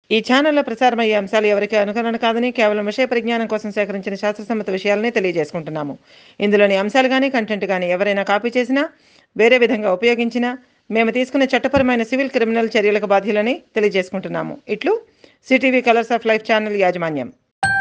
ఈ ఛానల్లో ప్రసారమయ్యే అంశాలు ఎవరికి అనుకరణ కాదని కేవలం విషయ పరిజ్ఞానం కోసం సేకరించిన శాస్త్రసమ్మత విషయాలనే తెలియజేసుకుంటున్నాము ఇందులోని అంశాలు కానీ కంటెంట్ కానీ ఎవరైనా కాపీ చేసినా వేరే విధంగా ఉపయోగించినా మేము తీసుకునే చట్టపరమైన సివిల్ క్రిమినల్ చర్యలకు బాధ్యులని తెలియజేసుకుంటున్నాము ఇట్లు CTV colours of life channel యాజమాన్యం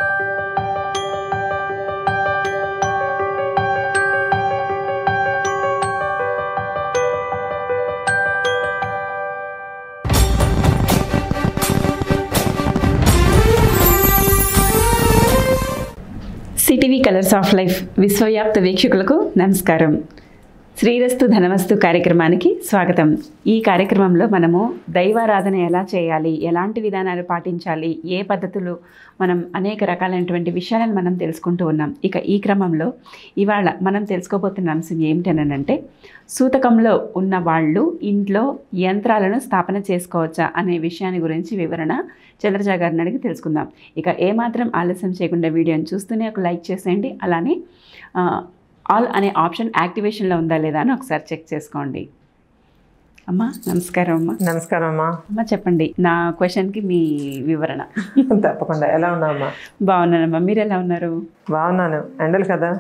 సిటీవీ కలర్స్ ఆఫ్ లైఫ్ విశ్వవ్యాప్త వీక్షకులకు నమస్కారం శ్రీరస్తు ధనవస్తు కార్యక్రమానికి స్వాగతం ఈ కార్యక్రమంలో మనము దైవారాధన ఎలా చేయాలి ఎలాంటి విధానాలు పాటించాలి ఏ పద్ధతులు మనం అనేక రకాలైనటువంటి విషయాలను మనం తెలుసుకుంటూ ఉన్నాం ఇక ఈ క్రమంలో ఇవాళ మనం తెలుసుకోబోతున్న అంశం ఏమిటనంటే సూతకంలో ఉన్న వాళ్ళు ఇంట్లో యంత్రాలను స్థాపన చేసుకోవచ్చా అనే విషయాన్ని గురించి వివరణ చంద్రజా గారిని అడిగి తెలుసుకుందాం ఇక ఏమాత్రం ఆలస్యం చేయకుండా వీడియోని చూస్తూనే ఒక లైక్ చేసేయండి అలానే ఆ, ఆల్ అనే ఆప్షన్ యాక్టివేషన్లో ఉందా లేదా అని ఒకసారి చెక్ చేసుకోండి అమ్మా నమస్కారం అమ్మా నమస్కారం అమ్మా అమ్మ చెప్పండి నా క్వశ్చన్కి మీ వివరణ తప్పకుండా ఎలా ఉన్నావమ్మా బాగున్నానమ్మా మీరు ఎలా ఉన్నారు బాగున్నాను ఎండలు కదా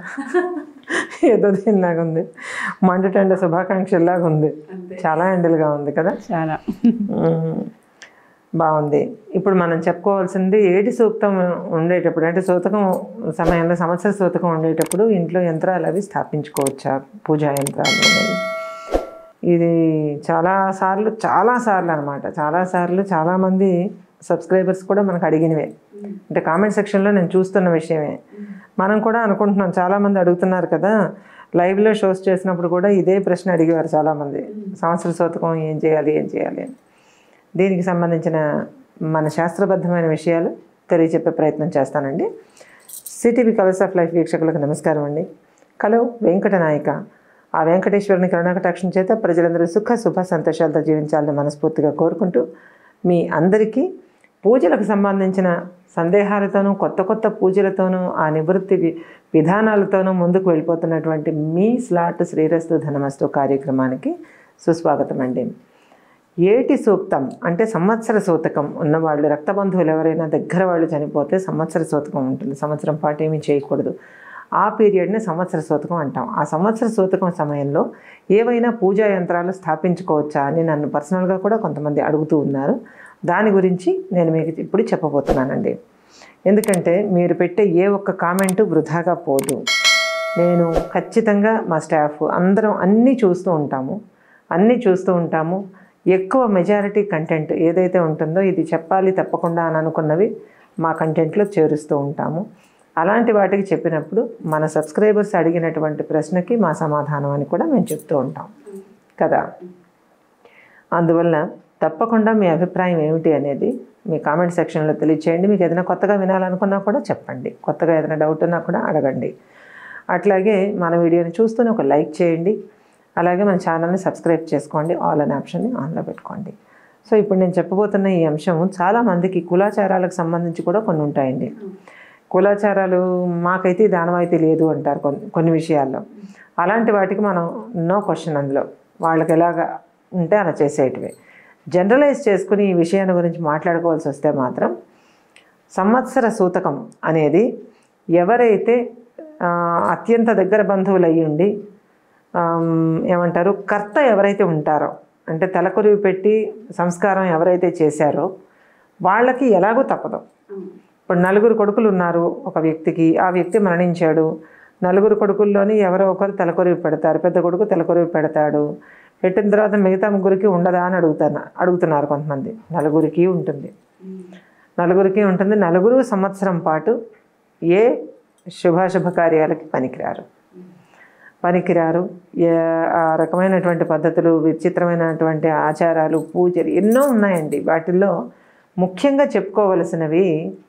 ఏదో దీనిలాగా ఉంది మండుటెండ శుభాకాంక్షల్లాగా ఉంది చాలా ఎండలుగా ఉంది కదా చాలా మ్మ్. బాగుంది ఇప్పుడు మనం చెప్పుకోవాల్సింది ఏటి సూక్తం ఉండేటప్పుడు అంటే సూతకం సమయంలో సంవత్సర సూతకం ఉండేటప్పుడు ఇంట్లో యంత్రాలు అవి స్థాపించుకోవచ్చా పూజా యంత్రాలు అనేవి ఇది చాలా సార్లు చాలా సార్లు అనమాట చాలా సార్లు చాలామంది సబ్స్క్రైబర్స్ కూడా మనకు అడిగినవే అంటే కామెంట్ సెక్షన్లో నేను చూస్తున్న విషయమే మనం కూడా అనుకుంటున్నాం చాలామంది అడుగుతున్నారు కదా లైవ్లో షోస్ చేసినప్పుడు కూడా ఇదే ప్రశ్న అడిగేవారు చాలామంది సంవత్సర సూతకం ఏం చేయాలి ఏం చేయాలి అని దీనికి సంబంధించిన మన శాస్త్రబద్ధమైన విషయాలు తెలియచెప్పే ప్రయత్నం చేస్తానండి సిటీవీ కలర్స్ ఆఫ్ లైఫ్ వీక్షకులకు నమస్కారం అండి కలో వెంకట నాయక ఆ వెంకటేశ్వరుని కరుణాకటాక్షం చేత ప్రజలందరూ సుఖ శుభ సంతోషాలతో జీవించాలని మనస్ఫూర్తిగా కోరుకుంటూ మీ అందరికీ పూజలకు సంబంధించిన సందేహాలతోనూ కొత్త కొత్త పూజలతోనూ ఆ నివృత్తి వి- విధానాలతోనూ ముందుకు వెళ్ళిపోతున్నటువంటి మీ స్లాట్ శ్రీరస్తు ధనమస్తు కార్యక్రమానికి సుస్వాగతం అండి ఏటి సూక్తం అంటే సంవత్సర సూతకం ఉన్నవాళ్ళు రక్త బంధువులు ఎవరైనా దగ్గర వాళ్ళు చనిపోతే సంవత్సర సూతకం ఉంటుంది సంవత్సరం పాటు ఏమీ చేయకూడదు ఆ పీరియడ్ని సంవత్సర సూతకం అంటాం ఆ సంవత్సర సూతకం సమయంలో ఏవైనా పూజా యంత్రాలు స్థాపించుకోవచ్చా అని నన్ను పర్సనల్గా కూడా కొంతమంది అడుగుతూ ఉన్నారు దాని గురించి నేను మీకు ఇప్పుడు చెప్పబోతున్నానండి ఎందుకంటే మీరు పెట్టే ఏ ఒక్క కామెంటు వృధాగా పోదు నేను ఖచ్చితంగా మా స్టాఫ్ అందరం అన్నీ చూస్తూ ఉంటాము అన్నీ చూస్తూ ఉంటాము ఎక్కువ మెజారిటీ కంటెంట్ ఏదైతే ఉంటుందో ఇది చెప్పాలి తప్పకుండా అని అనుకున్నవి మా కంటెంట్లో చేరుస్తూ ఉంటాము అలాంటి వాటికి చెప్పినప్పుడు మన సబ్స్క్రైబర్స్ అడిగినటువంటి ప్రశ్నకి మా సమాధానం అని కూడా మేము చెప్తూ ఉంటాం కదా అందువల్ల తప్పకుండా మీ అభిప్రాయం ఏమిటి అనేది మీ కామెంట్ సెక్షన్లో తెలియచేయండి మీకు ఏదైనా కొత్తగా వినాలనుకున్నా కూడా చెప్పండి కొత్తగా ఏదైనా డౌట్ ఉన్నా కూడా అడగండి అట్లాగే మన వీడియోని చూస్తూనే ఒక లైక్ చేయండి అలాగే మన ఛానల్ని సబ్స్క్రైబ్ చేసుకోండి ఆల్ అనే ఆప్షన్ని ఆన్లో పెట్టుకోండి సో ఇప్పుడు నేను చెప్పబోతున్న ఈ అంశం చాలామందికి కులాచారాలకు సంబంధించి కూడా కొన్ని ఉంటాయండి కులాచారాలు మాకైతే ఇది ఆనవాయితీ లేదు అంటారు కొన్ని కొన్ని విషయాల్లో అలాంటి వాటికి మనం నో క్వశ్చన్ అందులో వాళ్ళకి ఎలాగ ఉంటే అలా చేసేటివి జనరలైజ్ చేసుకుని ఈ విషయాన్ని గురించి మాట్లాడుకోవాల్సి వస్తే మాత్రం సంవత్సర సూతకం అనేది ఎవరైతే ఆ, అత్యంత దగ్గర బంధువులు అయ్యి ఉండి ఆమ్, ఏమంటారు కర్త ఎవరైతే ఉంటారో అంటే తలకొరివి పెట్టి సంస్కారం ఎవరైతే చేశారో వాళ్ళకి ఎలాగో తప్పదు ఇప్పుడు నలుగురు కొడుకులు ఉన్నారు ఒక వ్యక్తికి ఆ వ్యక్తి మరణించాడు నలుగురు కొడుకుల్లోని ఎవరో ఒకరు తలకొరివి పెడతారు పెద్ద కొడుకు తలకొరివి పెడతాడు పెట్టిన తర్వాత మిగతా ముగ్గురికి ఉండదా అని అడుగుతారు అడుగుతున్నారు కొంతమంది నలుగురికి ఉంటుంది నలుగురికి ఉంటుంది నలుగురు సంవత్సరం పాటు ఏ శుభాశుభ కార్యాలకి పనికిరారు పనికిరారు ఏ- ఆ రకమైనటువంటి పద్ధతులు విచిత్రమైనటువంటి ఆచారాలు పూజలు ఎన్నో ఉన్నాయండి వాటిల్లో ముఖ్యంగా చెప్పుకోవలసినవి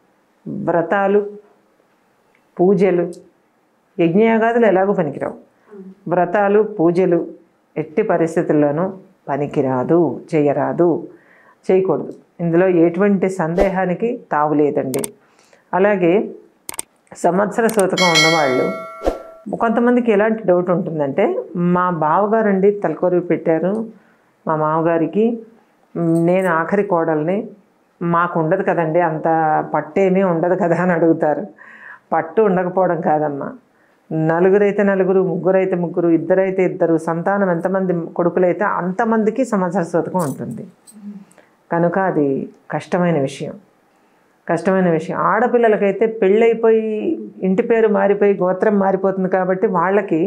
వ్రతాలు పూజలు యజ్ఞయాగాదులు ఎలాగో పనికిరావు వ్రతాలు పూజలు ఎట్టి పరిస్థితుల్లోనూ పనికిరాదు చేయరాదు చేయకూడదు ఇందులో ఎటువంటి సందేహానికి తావు లేదండి అలాగే సంవత్సర సూతకం ఉన్నవాళ్ళు కొంతమందికి ఎలాంటి డౌట్ ఉంటుందంటే మా బావగారండి తలకొరివి పెట్టారు మా మామగారికి మ్, నేను ఆఖరి కోడల్ని మాకు ఉండదు కదండి అంత పట్టేమీ ఉండదు కదా అని అడుగుతారు పట్టు ఉండకపోవడం కాదమ్మా నలుగురైతే నలుగురు ముగ్గురైతే ముగ్గురు ఇద్దరైతే ఇద్దరు సంతానం ఎంతమంది కొడుకులైతే అంతమందికి సంవత్సర శోతకం ఉంటుంది కనుక అది కష్టమైన విషయం కష్టమైన విషయం ఆడపిల్లలకైతే పెళ్ళైపోయి ఇంటి పేరు మారిపోయి గోత్రం మారిపోతుంది కాబట్టి వాళ్ళకి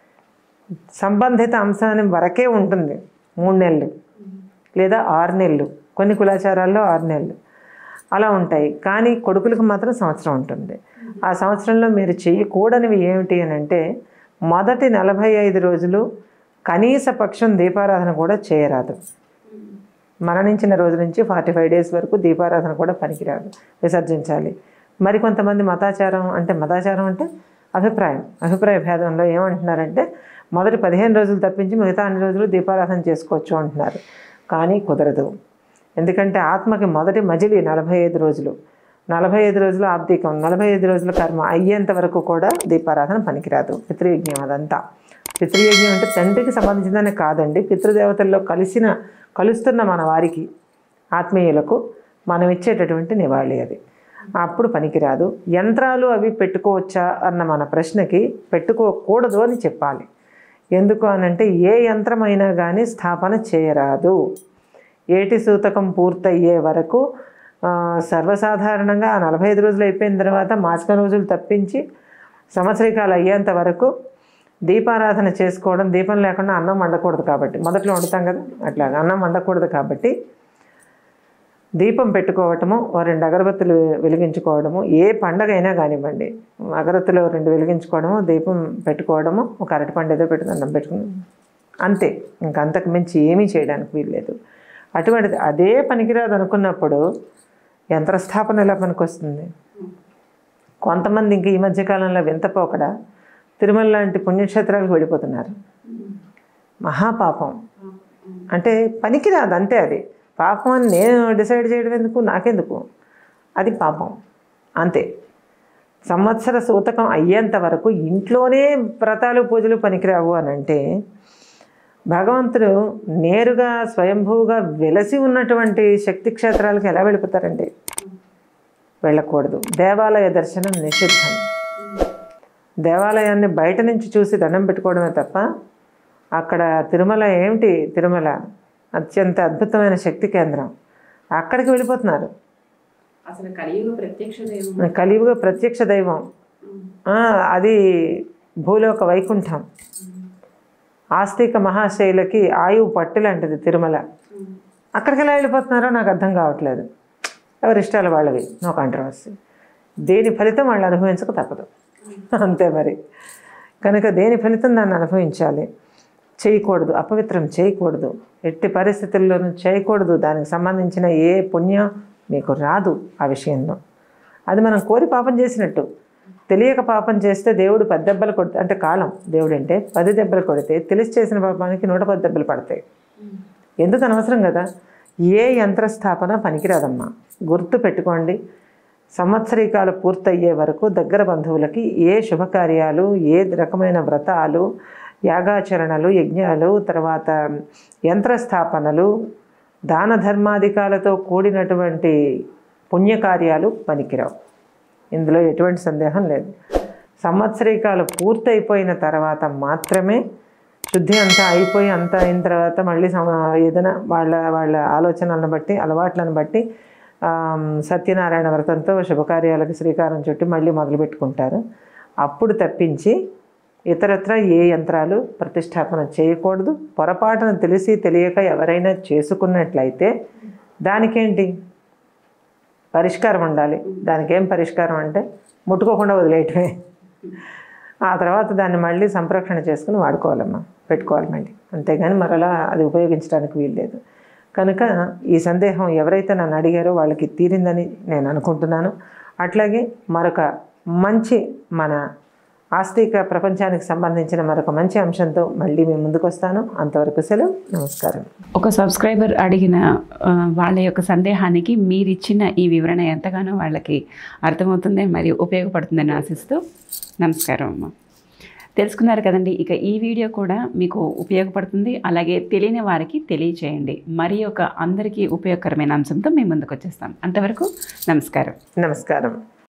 సంబంధిత అంశాన్ని వరకే ఉంటుంది మూడు నెలలు లేదా ఆరు నెలలు కొన్ని కులాచారాల్లో ఆరు నెలలు అలా ఉంటాయి కానీ కొడుకులకు మాత్రం సంవత్సరం ఉంటుంది ఆ సంవత్సరంలో మీరు చేయకూడనివి ఏమిటి అని అంటే మొదటి నలభై ఐదు రోజులు కనీస పక్షం దీపారాధన కూడా చేయరాదు మరణించిన రోజు నుంచి ఫార్టీ ఫైవ్ డేస్ వరకు దీపారాధన కూడా పనికిరాదు విసర్జించాలి మరి కొంతమంది మతాచారం అంటే మతాచారం అంటే అభిప్రాయం అభిప్రాయ భేదంలో ఏమంటున్నారంటే మొదటి పదిహేను రోజులు తప్పించి మిగతా అన్ని రోజులు దీపారాధన చేసుకోవచ్చు అంటున్నారు కానీ కుదరదు ఎందుకంటే ఆత్మకి మొదటి మజిలి నలభై ఐదు రోజులు నలభై ఐదు రోజులు ఆబ్దికం నలభై ఐదు రోజుల కర్మ అయ్యేంత వరకు కూడా దీపారాధన పనికిరాదు పితృయజ్ఞం అదంతా పితృయజ్ఞం అంటే తండ్రికి సంబంధించిందని కాదండి పితృదేవతల్లో కలిసిన కలుస్తున్న మన వారికి ఆత్మీయులకు మనం ఇచ్చేటటువంటి నివాళి అది అప్పుడు పనికిరాదు యంత్రాలు అవి పెట్టుకోవచ్చా అన్న మన ప్రశ్నకి పెట్టుకోకూడదు అని చెప్పాలి ఎందుకు అనంటే ఏ యంత్రమైనా కానీ స్థాపన చేయరాదు ఏటి సూతకం పూర్తయ్యే వరకు ఆ, సర్వసాధారణంగా ఆ నలభై ఐదు రోజులు అయిపోయిన తర్వాత మాసిక రోజులు తప్పించి సంవత్సరికాలు అయ్యేంత వరకు దీపారాధన చేసుకోవడం దీపం లేకుండా అన్నం వండకూడదు కాబట్టి మొదట్లో వండుతాం కదా అట్లాగా అన్నం వండకూడదు కాబట్టి దీపం పెట్టుకోవటము ఓ రెండు అగరబత్తులు వెలిగించుకోవడము ఏ పండగ అయినా కానివ్వండి అగరత్తులు రెండు వెలిగించుకోవడము దీపం పెట్టుకోవడము ఒక అరటిపండు ఏదో పెట్టుకుని అన్నం పెట్టుకుని అంతే ఇంకా అంతకు మించి ఏమీ చేయడానికి వీల్లేదు అటువంటిది అదే పనికిరాదు అనుకున్నప్పుడు యంత్రస్థాపన ఎలా పనికొస్తుంది కొంతమంది ఇంక ఈ మధ్యకాలంలో వింతపోకడ తిరుమల లాంటి పుణ్యక్షేత్రాలకు వెళ్ళిపోతున్నారు మహాపాపం అంటే పనికిరాదు అంతే అది పాపం అని నేను డిసైడ్ చేయడం ఎందుకు నాకెందుకు అది పాపం అంతే సంవత్సర సూతకం అయ్యేంత వరకు ఇంట్లోనే వ్రతాలు పూజలు పనికిరావు అని అంటే భగవంతుడు నేరుగా స్వయంభూగా వెలసి ఉన్నటువంటి శక్తి క్షేత్రాలకు ఎలా వెళ్ళిపోతారండి వెళ్ళకూడదు దేవాలయ దర్శనం నిషిద్ధం దేవాలయాన్ని బయట నుంచి చూసి దండం పెట్టుకోవడమే తప్ప అక్కడ తిరుమల ఏమిటి తిరుమల అత్యంత అద్భుతమైన శక్తి కేంద్రం అక్కడికి వెళ్ళిపోతున్నారు అసలు కలియుగ ప్రత్యక్ష దైవం కలియుగ ప్రత్యక్ష దైవం ఆ, అది భూలోక వైకుంఠం ఆస్తిక మహాశైలకి ఆయువు పట్టు లాంటిది తిరుమల అక్కడికి ఎలా వెళ్ళిపోతున్నారో నాకు అర్థం కావట్లేదు ఎవరి ఇష్టాలు వాళ్ళవి నో కాంట్రవర్సీ దేని ఫలితం వాళ్ళు అనుభవించక తప్పదు అంతే మరి కనుక దేని ఫలితం దాన్ని అనుభవించాలి చేయకూడదు అపవిత్రం చేయకూడదు ఎట్టి పరిస్థితుల్లోనూ చేయకూడదు దానికి సంబంధించిన ఏ పుణ్యం మీకు రాదు ఆ విషయంలో అది మనం కోరి పాపం చేసినట్టు తెలియక పాపం చేస్తే దేవుడు పది దెబ్బలు కొడితే అంటే కాలం దేవుడు అంటే పది దెబ్బలు కొడితే తెలిసి చేసిన పాపానికి నూట పది దెబ్బలు పడతాయి ఎందుకు అనవసరం కదా ఏ యంత్రస్థాపన పనికిరాదమ్మా గుర్తు పెట్టుకోండి సంవత్సరీకాలు పూర్తయ్యే వరకు దగ్గర బంధువులకి ఏ శుభకార్యాలు ఏ రకమైన వ్రతాలు యాగాచరణలు యజ్ఞాలు తర్వాత యంత్రస్థాపనలు దాన ధర్మాధికాలతో కూడినటువంటి పుణ్యకార్యాలు పనికిరావు ఇందులో ఎటువంటి సందేహం లేదు సంవత్సరీకాలు పూర్తయిపోయిన తర్వాత మాత్రమే శుద్ధి అంతా అయిపోయి అంతా అయిన తర్వాత మళ్ళీ సమ ఏదైనా వాళ్ళ వాళ్ళ ఆలోచనలను బట్టి అలవాట్లను బట్టి ఆమ్, సత్యనారాయణ వ్రతంతో శుభకార్యాలకు శ్రీకారం చుట్టి మళ్ళీ మొదలు పెట్టుకుంటారు అప్పుడు తప్పించి ఇతరత్ర ఏ యంత్రాలు ప్రతిష్టాపన చేయకూడదు పొరపాటున తెలిసి తెలియక ఎవరైనా చేసుకున్నట్లయితే దానికేంటి పరిష్కారం ఉండాలి దానికి ఏం పరిష్కారం అంటే ముట్టుకోకుండా వదిలేయటమే ఆ తర్వాత దాన్ని మళ్ళీ సంరక్షణ చేసుకుని వాడుకోవాలమ్మా పెట్టుకోవాలి మళ్ళీ అంతేగాని మరలా అది ఉపయోగించడానికి వీల్లేదు కనుక ఈ సందేహం ఎవరైతే నన్ను అడిగారో వాళ్ళకి తీరిందని నేను అనుకుంటున్నాను అట్లాగే మరొక మంచి మన ఆస్తిక ప్రపంచానికి సంబంధించిన మరొక మంచి అంశంతో మళ్ళీ మేము ముందుకు వస్తాను అంతవరకు సెలవు నమస్కారం ఒక సబ్స్క్రైబర్ అడిగిన ఆ, వాళ్ళ యొక్క సందేహానికి మీరిచ్చిన ఈ వివరణ ఎంతగానో వాళ్ళకి అర్థమవుతుంది మరియు ఉపయోగపడుతుందని ఆశిస్తూ నమస్కారం అమ్మ తెలుసుకున్నారు కదండి ఇక ఈ వీడియో కూడా మీకు ఉపయోగపడుతుంది అలాగే తెలియని వారికి తెలియచేయండి మరి ఒక అందరికీ ఉపయోగకరమైన అంశంతో మేము ముందుకు వచ్చేస్తాం అంతవరకు నమస్కారం నమస్కారం